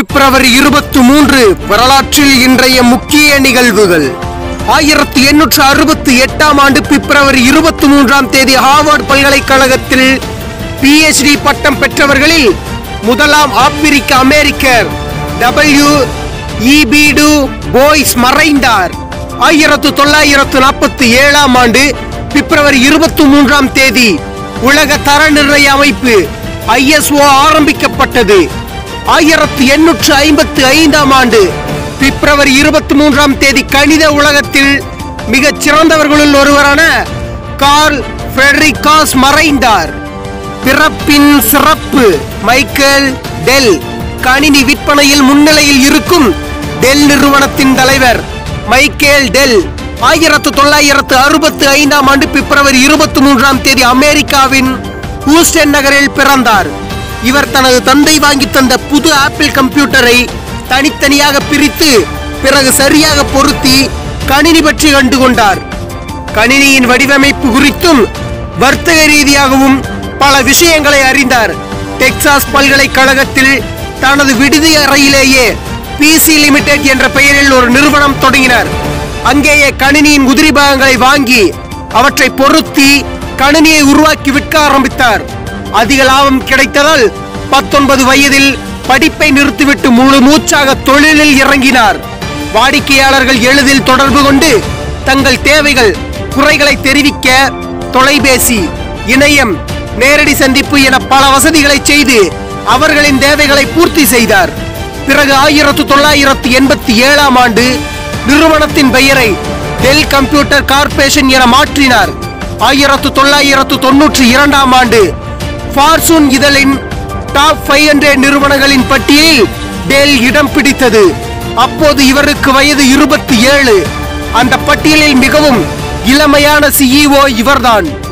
பிப்ரவரி இருபத்தி மூன்று வரலாற்றில் இன்றைய முக்கிய நிகழ்வுகள் ஆயிரத்தி எண்ணூற்று அறுபத்தி எட்டாம் ஆண்டு பிப்ரவரி இருபத்தி மூன்றாம் தேதி ஹார்வர்ட் பல்கலைக்கழகத்தில் பிஎச்டி பட்டம் பெற்றவர்களில் முதலாம் ஆப்பிரிக்க அமெரிக்கர் டபிள்யூ இபிடு போய்ஸ் மறைந்தார் ஆயிரத்து தொள்ளாயிரத்து நாற்பத்தி ஏழாம் ஆண்டு பிப்ரவரி இருபத்தி மூன்றாம் தேதி உலக தர நிர்ணய அமைப்பு ஐஎஸ்ஓ ஆரம்பிக்கப்பட்டது ஆயிரத்து எண்ணூற்று ஐம்பத்து ஐந்தாம் ஆண்டு பிப்ரவரி இருபத்தி மூன்றாம் தேதி கணித உலகத்தில் மிகச் சிறந்தவர்களுள் ஒருவரான கார்ல் ஃபிரெட்ரிகாஸ் மறைந்தார் பிறப்பின் சிறப்பு மைக்கேல் டெல் கணினி விற்பனையில் முன்னிலையில் இருக்கும் டெல் நிறுவனத்தின் தலைவர் மைக்கேல் டெல் ஆயிரத்து தொள்ளாயிரத்து அறுபத்து ஐந்தாம் ஆண்டு பிப்ரவரி இருபத்தி மூன்றாம் தேதி அமெரிக்காவின் ஹூஸ்டன் நகரில் பிறந்தார் இவர் தனது தந்தை வாங்கி தந்த புது ஆப்பிள் கம்ப்யூட்டரை தனித்தனியாக பிரித்து பிறகு சரியாக பொருத்தி கணினி பற்றி கண்டு கொண்டார் கணினியின் வடிவமைப்பு குறித்தும் வர்த்தக ரீதியாகவும் பல விஷயங்களை அறிந்தார் டெக்சாஸ் பல்கலைக்கழகத்தில் தனது விடுதி அறையிலேயே பிசி லிமிடெட் என்ற பெயரில் ஒரு நிறுவனம் தொடங்கினார் அங்கேயே கணினியின் உதிரி பாகங்களை வாங்கி அவற்றை பொருத்தி கணினியை உருவாக்கி விற்க ஆரம்பித்தார் அதிக லாபம் கிடைத்ததால் பத்தொன்பது வயதில் படிப்பை நிறுத்திவிட்டு முழு மூச்சாக தொழிலில் இறங்கினார் வாடிக்கையாளர்கள் எளிதில் தொடர்பு கொண்டு தங்கள் தேவைகள் குறைகளை தெரிவிக்க தொலைபேசி இணையம் நேரடி சந்திப்பு என பல வசதிகளை செய்து அவர்களின் தேவைகளை பூர்த்தி செய்தார் பிறகு ஆயிரத்து தொள்ளாயிரத்து எண்பத்தி ஏழாம் ஆண்டு நிறுவனத்தின் பெயரை டெல் கம்ப்யூட்டர் கார்ப்பரேஷன் என மாற்றினார் ஆயிரத்து தொள்ளாயிரத்து தொன்னூற்றி இரண்டாம் ஆண்டு ஃபார்சூன் இதழின் டாப் ஃபைவ் ஹண்ட்ரட் நிறுவனங்களின் பட்டியலில் டெல் இடம் பிடித்தது அப்போது இவருக்கு வயது இருபத்தி ஏழு அந்த பட்டியலில் மிகவும் இளமையான சிஇஓ இவர்தான்